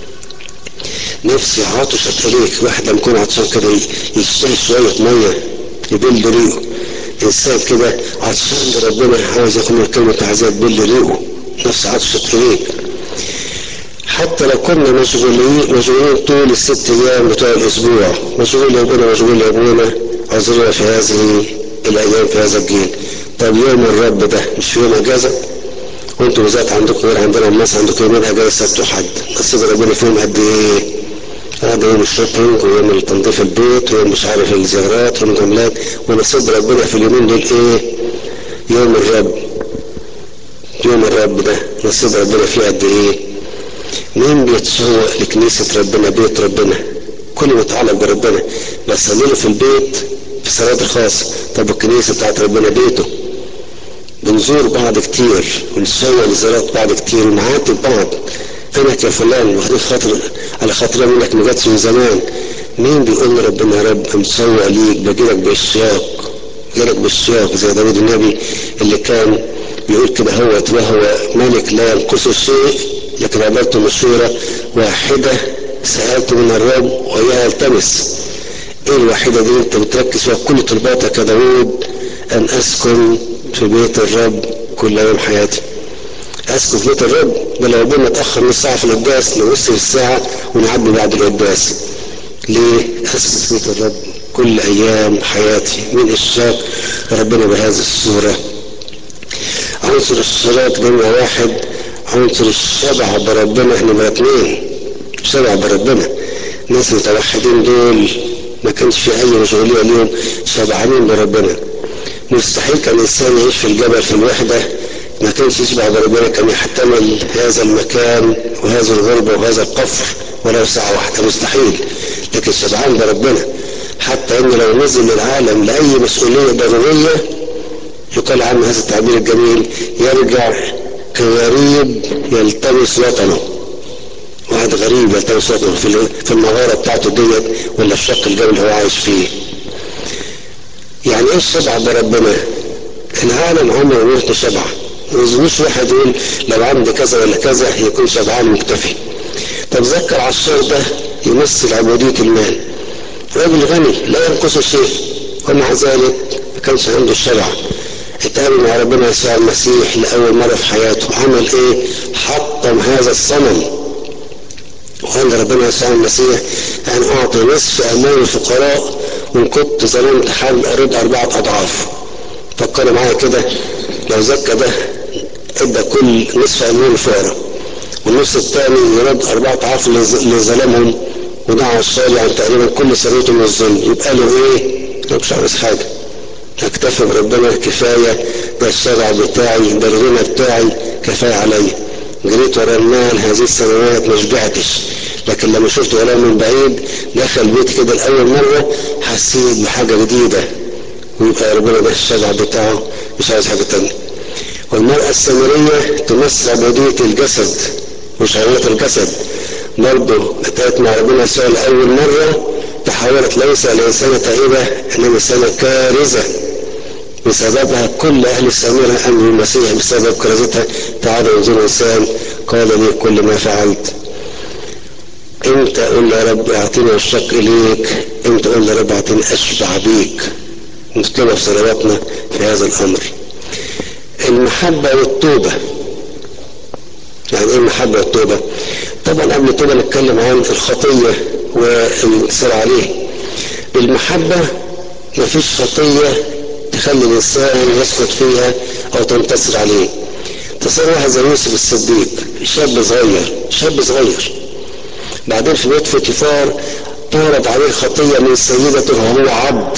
نفسي عطشت اليك واحد لما يكون عطشان كده يشتهي شويه ميه يبل ريقه انسان كده عطشان لربنا عاوز ياخد من الكلمه عايزاه تبل ريقه نفسي عطشت اليك حتى لو كنا مشغولين مشغولين طول الست ايام بتوع الاسبوع مشغول يا ابونا مشغول يا ابونا اعذرنا في هذه الايام في هذا الجيل طب يوم الرب ده مش يوم اجازه وانتوا بالذات عندكم غير عندنا الناس عندكم يومين اجازه سبت وحد نصيب ربنا فيهم قد ايه؟ هذا يوم الشوبينج ويوم تنظيف البيت ويوم مش عارف الزيارات ويوم الجملات ونصيب ربنا في اليومين دول ايه؟ يوم الرب يوم الرب ده نصيب ربنا فيه قد ايه؟ مين بيتشوق لكنيسة ربنا بيت ربنا كل متعلق بربنا بصلي له في البيت في صلاة الخاص طب الكنيسة بتاعت ربنا بيته بنزور بعض كتير ونتشوق لزيارات بعض كتير ونعاتب بعض فينك يا فلان واخدين خاطر على خاطر منك ما جاتش من زمان مين بيقول لربنا يا رب متشوق ليك بجيلك باشتياق جيلك باشتياق زي داود النبي اللي كان بيقول كده هو وهو ملك لا ينقصه شيء لكن عملت مشورة واحدة سألت من الرب وهي التمس ايه الوحيدة دي انت بتركز فيها كل طلباتك يا داود ان اسكن في بيت الرب كل يوم حياتي اسكن في بيت الرب ده لو ربنا اتاخر نص ساعه في القداس نوصل الساعه ونعدي بعد القداس ليه اسكن في بيت الرب كل ايام حياتي من اشراك ربنا بهذه الصوره عنصر الاشتراك نمره واحد عنصر الشبع بربنا نمره اثنين شبع بربنا الناس المتوحدين دول ما كانش في اي مشغوليه اليوم شبعانين بربنا مستحيل كان الانسان يعيش في الجبل في الوحده ما كانش يشبع بربنا كان يحتمل هذا المكان وهذه الغربه وهذا القفر ولو ساعه واحده مستحيل لكن شبعان بربنا حتى انه لو نزل العالم لاي مسؤوليه ضروريه يقال عنه هذا التعبير الجميل يرجع كغريب يلتمس وطنه واحد غريب يلتمس وطنه في المغاره بتاعته ديت ولا في شق الجبل اللي هو عايش فيه يعني ايه الشبع بربنا العالم عمره ما يرضى شبع مش واحد يقول لو عندي كذا ولا كذا يكون شبعان مكتفي طب ذكر عشار ده يمثل عبودية المال راجل غني لا ينقصه شيء ومع ذلك ما كانش عنده الشبع اتقابل مع ربنا يسوع المسيح لأول مرة في حياته عمل ايه حطم هذا الصنم وقال ربنا يسوع المسيح أن أعطي نصف أموال الفقراء وإن كنت ظلمت حل أرد أربعة أضعاف فكروا معايا كده لو زكى ده ادى كل نصف أموال الفقراء والنص الثاني يرد أربعة أضعاف اللي ظلمهم ودعا الصالح عن تقريبا كل ثروته من الظلم يبقى له إيه؟ مش عاوز حاجة اكتفي بربنا كفاية ده الشبع بتاعي ده الغنى بتاعي كفاية عليا جريت ورا المال هذه السنوات ما شبعتش لكن لما شفت وراه من بعيد دخل بيتي كده لأول مرة حسيت بحاجة جديدة ويبقى ربنا ده الشبع بتاعه مش عايز حاجة تانية والمرأة السامرية تمثل عبودية الجسد وشهوات الجسد برضه اتقت مع ربنا يسوع لأول مرة تحولت ليس لإنسانة تائبة إنما إنسانة كارثة بسببها كل أهل السامرة أمنوا المسيح بسبب كرازتها تعالوا انظروا إنسان قال لي كل ما فعلت انت قول يا رب اعطيني الشق اليك انت قول يا رب اعطيني اشبع بيك نطلب صلواتنا في هذا الامر المحبة والتوبة يعني ايه المحبة والتوبة طبعا قبل التوبة نتكلم عن الخطية والانتصار عليه بالمحبة مفيش خطية تخلي الانسان يسقط فيها او تنتصر عليه تصور واحد زي يوسف الصديق شاب صغير شاب صغير بعدين في بيت فوتيفار تعرض عليه خطية من سيدته وهو عبد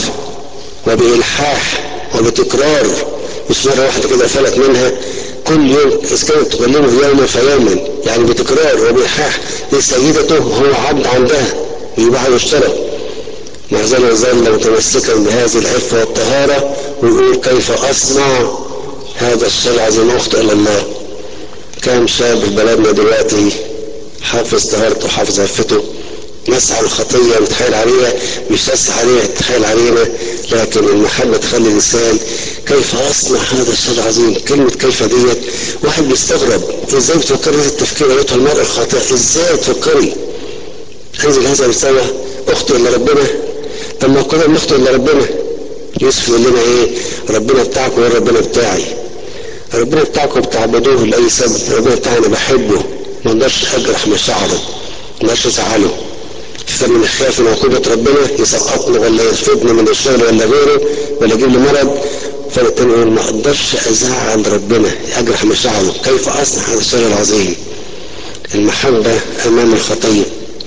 وبإلحاح وبتكرار مش مرة واحدة كده فلت منها كل يوم إذا كانت تكلمه يوما فيوما يعني بتكرار وبإلحاح لسيدته وهو عبد عندها يباع ويشترى مع ذلك ظل متمسكا بهذه العفة والطهارة ويقول كيف أصنع هذا الشيء العظيم أخطئ إلى الله كم شاب في بلدنا دلوقتي حافظ طهارته وحافظ عفته نسعى الخطية ونتحايل عليها مش نسعى عليها تتحايل علينا لكن المحبة تخلي الإنسان كيف أصنع هذا الشيء العظيم كلمة كيف ديت واحد بيستغرب إزاي بتفكري هذا التفكير أيتها المرأة الخاطئة إزاي تفكري انزل هذا المستوى أخطئ إلا ربنا لما كنا بنخطئ إلا ربنا يوسف يقول لنا إيه ربنا بتاعكم غير ربنا بتاعي ربنا بتاعكم بتعبدوه لأي سبب ربنا بتاعي أنا بحبه ما اقدرش اجرح مشاعره ما اقدرش ازعله فمن خاف من عقوبة ربنا يسقطني ولا يرفضني من الشغل ولا غيره ولا يجيب لي مرض فالتاني يقول ما اقدرش ازعل ربنا اجرح مشاعره كيف اصنع هذا الشر العظيم المحبة امام الخطية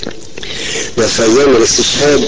ده في ايام الاستشهاد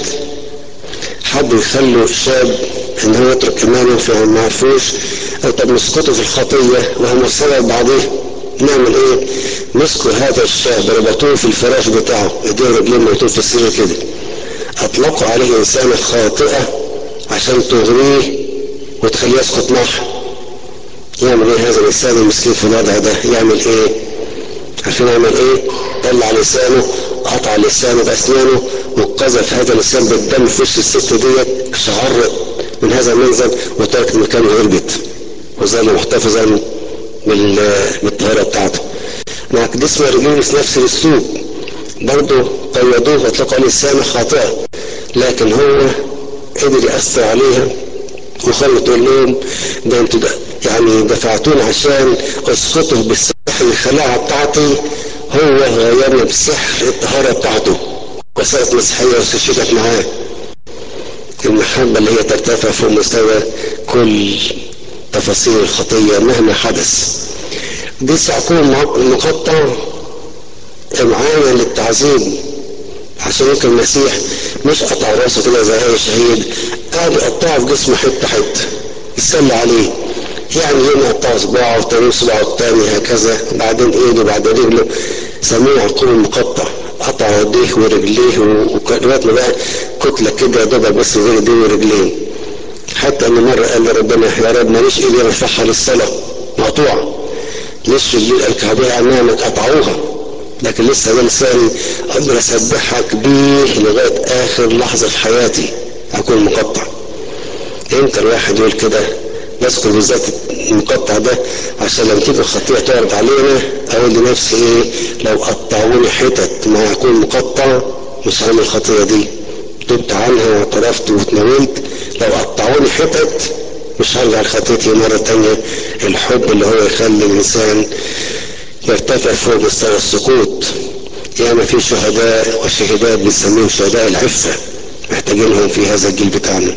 حبوا يخلوا الشاب ان هو يترك ايمانه في ما عرفوش او طب نسقطه في الخطية وهم السبب بعضهم نعمل ايه مسكوا هذا الشاب ربطوه في الفراش بتاعه ايديه ورجليه موتوه في السرير كده اطلقوا عليه انسانة خاطئة عشان تغريه وتخليه يسقط معها يعمل ايه هذا الانسان المسكين في الوضع ده يعمل ايه عارفين يعمل ايه طلع لسانه قطع لسانه باسنانه وقذف هذا اللسان بالدم في وش الست ديت شعرت من هذا المنظر وتركت مكانه هربت وظل محتفظا بالطهارة بتاعته مع قديس مارجينيوس نفس الاسلوب برضه قيدوه واطلقوا عليه السامة خاطئة لكن هو قدر يأثر عليها وخلوا تقول لهم ده انتوا ده يعني دفعتوني عشان اسقطه بالسحر الخلاعة بتاعتي هو غيرني بالسحر الطهارة بتاعته وصارت مسيحية واستشهدت معاه المحبة اللي هي ترتفع فوق مستوى كل تفاصيل الخطية مهما حدث دي سيكون مقطع امعانا للتعذيب عشان يمكن المسيح مش قطع راسه كده زي اي شهيد قاعد يقطعه في جسمه حته حته يتسلى عليه يعني يوم يقطع صباعه وتاني صباعه التاني هكذا بعدين ايده بعد رجله سموه عقوم المقطع قطع يديه ورجليه ولغايه ما بقى كتله كده دوبك بس غير ايديه ورجليه حتى ان مره قال لربنا يا رب ماليش ايدي ارفعها للصلاه مقطوعه ليش رجلي الكعبيه امامك قطعوها لكن لسه ده لساني اقدر اسبحك بيه لغايه اخر لحظه في حياتي اكون مقطع امتى الواحد يقول كده بذكر بالذات المقطع ده عشان لما تيجي الخطيئه تعرض علينا اقول لنفسي ايه لو قطعوني حتت ما اكون مقطع مش هعمل الخطيئه دي تبت عنها واعترفت واتناولت لو قطعوني حتت مش هرجع لخطيتي مرة تانية الحب اللي هو يخلي الإنسان يرتفع فوق مستوى السقوط ياما في شهداء وشهداء بنسميهم شهداء العفة محتاجينهم في هذا الجيل بتاعنا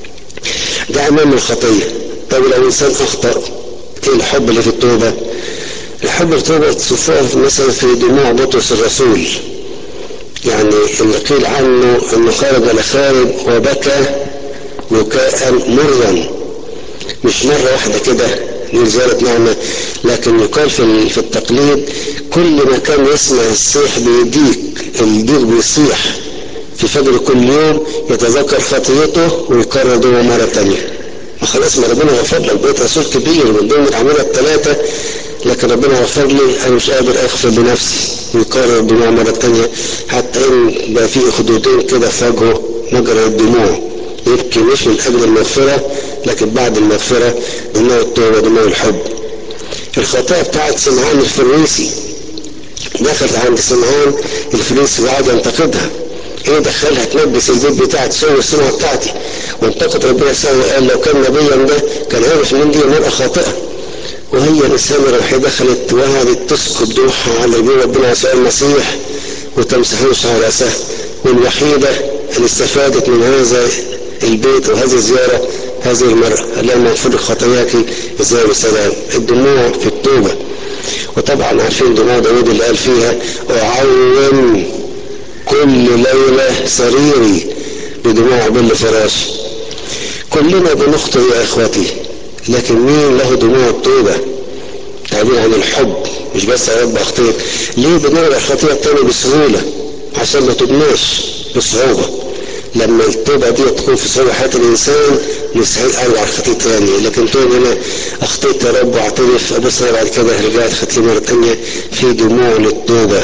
ده أمام الخطية طب لو إنسان أخطأ إيه الحب اللي في التوبة الحب التوبة تشوفوها مثلا في دموع بطرس الرسول يعني اللي قيل عنه انه خرج لخارج وبكى بكاء مرا مش مرة واحدة كده دي زيارة نعمة لكن يقال في في التقليد كل ما كان يسمع الصيح بيديك الديك بيصيح في فجر كل يوم يتذكر خطيته ويكرر دوه مرة تانية ما خلاص ما ربنا غفر لك بقيت رسول كبير من ضمن الأعمال الثلاثة لكن ربنا غفر لي أنا مش قادر أغفر بنفسي ويكرر الدموع مرة تانية حتى إن بقى في خدودين كده في وجهه مجرى الدموع يبكي مش من أجل المغفرة لكن بعد المغفرة دموع التوبة دموع الحب الخطايا بتاعت سمعان الفريسي دخلت عند سمعان الفريسي وقعد ينتقدها ايه دخلها تلبس البيت بتاعي تسوي السمعة بتاعتي وانتقد ربنا سوى قال لو كان نبيا ده كان عارف ان دي مرأة خاطئة وهي السامرة وهي دخلت وقعدت تسكب دوحها على رجل ربنا يسوع المسيح وتمسحوش على رأسها والوحيدة اللي استفادت من هذا البيت وهذه الزيارة هذه المرأة اللهم اغفر لك خطاياك ازاي بسلام الدموع في التوبة وطبعا عارفين دموع داود اللي قال فيها اعوم كل ليلة سريري بدموع بل فراشي كلنا بنخطئ يا اخوتي لكن مين له دموع التوبة تعبير عن الحب مش بس يا رب اخطيت ليه بنرجع الخطيئة التانية بسهولة عشان ما تبناش بصعوبة لما التوبة دي تكون في صعوبة حياة الإنسان مستحيل أرجع الخطيئة تاني لكن تقول أنا أخطيت يا رب وأعترف أبص بعد كده رجعت خطيئة مرة تانية في دموع للتوبة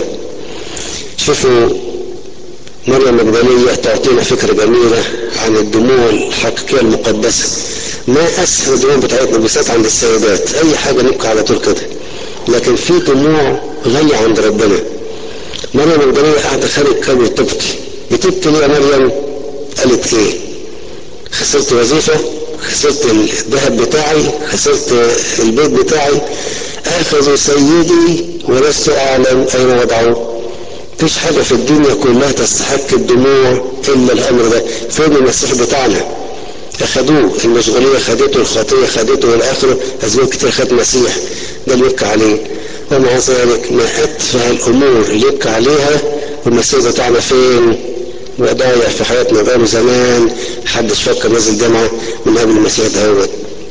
شوفوا مريم مجدلية تعطينا فكرة جميلة عن الدموع الحقيقية المقدسة ما أسهل الدموع بتاعتنا بالذات عند السيدات أي حاجة نبكي على طول كده لكن في دموع غالية عند ربنا مريم مجدلية قاعدة خارج كانت تبكي بتبكي ليه يا مريم قالت ايه خسرت وظيفة خسرت الذهب بتاعي خسرت البيت بتاعي اخذوا سيدي ولست اعلم اين وضعوه مفيش حاجة في الدنيا كلها تستحق الدموع الا الامر ده فين المسيح بتاعنا اخدوه المشغولية خدته الخطية خدته الاخرة ازمان كتير خد مسيح ده اللي يبكى عليه ومع ذلك ما اتفه الامور اللي يبكى عليها والمسيح بتاعنا فين وضايع في حياتنا بقاله زمان محدش فكر نازل جامعة من قبل المسيح دهوت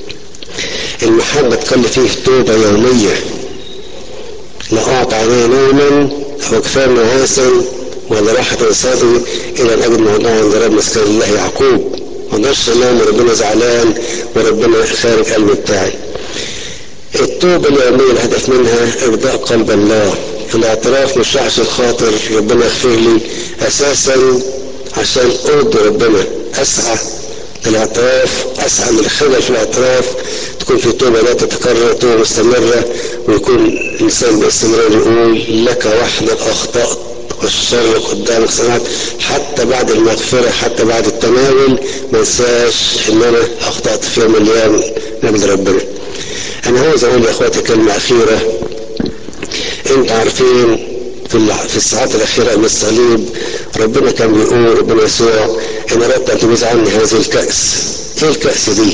المحبة تخلي فيه توبة يومية لا أعطى عليه نوما أو كفاية نعاسا ولا راحة صادري إلى الأجل موضوع عند رب مسكن الله يعقوب ما اقدرش انام وربنا زعلان وربنا خارج قلبي بتاعي التوبة اليومية الهدف منها إرضاء قلب الله الاعتراف مش عشان خاطر ربنا يغفر لي أساسا عشان أرضي ربنا أسعى للاعتراف أسعى للخلل في الاعتراف تكون في توبة لا تتكرر توبة مستمرة ويكون الإنسان باستمرار يقول لك وحدك أخطأت والشر قدامك سمعت حتى بعد المغفرة حتى بعد التناول ما انساش ان انا اخطأت في يوم من الايام نجد ربنا انا عاوز اقول يا اخواتي كلمة اخيرة انت عارفين في في الساعات الاخيرة من الصليب ربنا كان بيقول ربنا يسوع ان اردت ان تجوز عني هذه الكأس ايه الكأس دي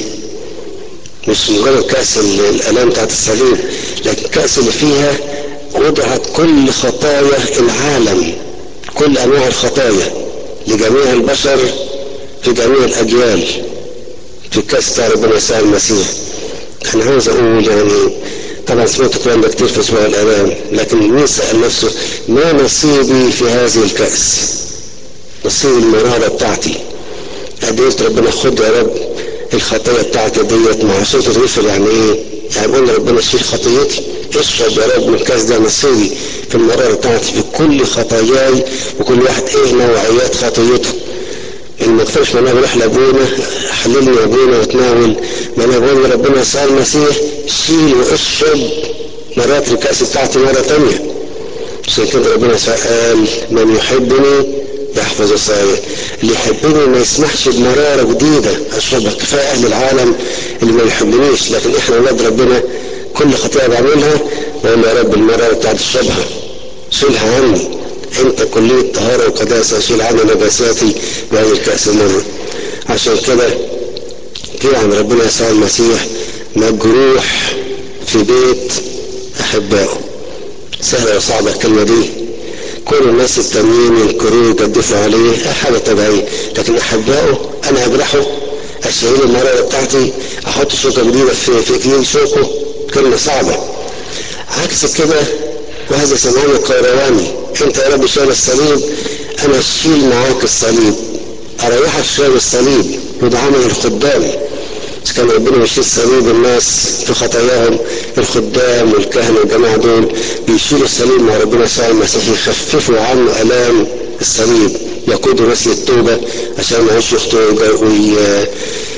مش مجرد كأس الالام بتاعت الصليب لكن الكأس اللي فيها وضعت كل خطايا العالم كل انواع الخطايا لجميع البشر في جميع الاجيال في الكاس بتاع ربنا يسوع المسيح انا عاوز اقول يعني طبعا سمعت الكلام ده كتير في اسبوع الالام لكن مين سال نفسه ما نصيبي في هذه الكاس نصيب المراره بتاعتي قد قلت ربنا خد يا رب الخطايا بتاعتي ديت ما عشان تغفر يعني ايه يعني قلنا ربنا شيل خطيتي اشرب يا رب من الكاس ده نصيبي في المرارة بتاعتي في كل خطاياي وكل واحد ايه نوعيات خطيته اللي ما يغفرش معناها بروح لابونا حللني يا ابونا وتناول معناها بقول ربنا يسوع المسيح شيل واشرب مرات الكاس بتاعتي مرة تانية عشان كده ربنا يسوع قال من يحبني يحفظ وصايا اللي يحبني ما يسمحش بمرارة جديدة اشربها كفاية اهل العالم اللي ما يحبنيش لكن احنا اولاد ربنا كل خطيئة بعملها بقول يا رب المرارة بتاعت اشربها شيلها عني انت كلية طهارة وقداسة شيل عني نجاساتي بهذه الكأس المرة عشان كده جه عن ربنا يسوع المسيح مجروح في بيت احبائه سهلة ولا صعبة الكلمة دي كل الناس التانيين ينكروه يجدفوا عليه حاجة طبيعية لكن احبائه انا اجرحه اشيل المرارة بتاعتي احط شوكة جديدة في في كلين شوكه كلمة صعبة عكس كده وهذا سمعان القيرواني انت يا رب شايل الصليب انا اشيل معاك الصليب اريحك شايل الصليب وده عمل الخدام بس كان ربنا بيشيل صليب الناس في خطاياهم الخدام والكهنة والجماعة دول بيشيلوا الصليب مع ربنا يسوع المسيح يخففوا عنه الام الصليب يقودوا ناس للتوبة عشان ما يعيش يخطئوا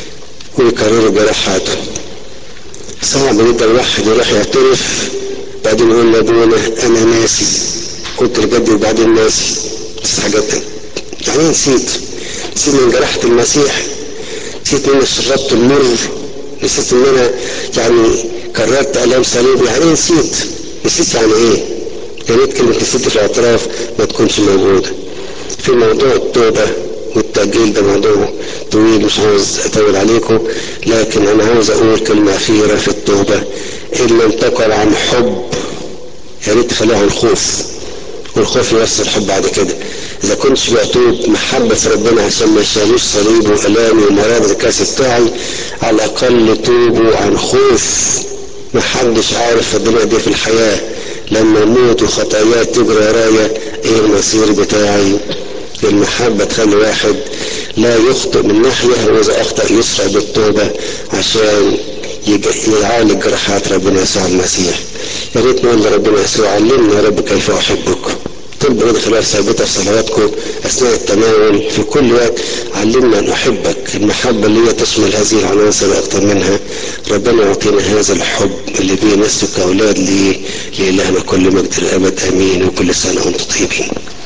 ويكرروا جراحاته صعب جدا الواحد يروح يعترف بعدين يقول لابونا انا ناسي قلت لجدي وبعدين ناسي بس حاجات يعني نسيت نسيت من جراحة المسيح نسيت ان انا شربت المر نسيت ان انا يعني كررت الام صليب يعني نسيت نسيت يعني ايه يا ريت كلمة نسيت في الاعتراف ما تكونش موجودة في موضوع التوبة والتأجيل ده موضوع طويل مش عاوز أطول عليكم لكن أنا عاوز أقول كلمة أخيرة في التوبة إن لم تقل عن حب يا ريت تخليها عن خوف والخوف يوصل الحب بعد كده إذا كنتش بتوب محبة في ربنا عشان ما يشالوش صليبي وألامي ومرض الكاس بتاعي على الأقل توبوا عن خوف محدش عارف في الدنيا دي في الحياة لما اموت وخطايات تجري ورايا ايه المصير بتاعي المحبة تخلي واحد لا يخطئ من ناحية وإذا أخطأ يسرع بالتوبة عشان يعالج جراحات ربنا يسوع المسيح يا ريت نقول لربنا يسوع علمنا يا رب كيف أحبك طب من خلال ثابتة في صلواتكم أثناء التناول في كل وقت علمنا أن أحبك المحبة اللي هي تشمل هذه العناصر أكثر منها ربنا يعطينا هذا الحب اللي بينسك أولاد لي لإلهنا كل مجد الأبد آمين وكل سنة وأنتم طيبين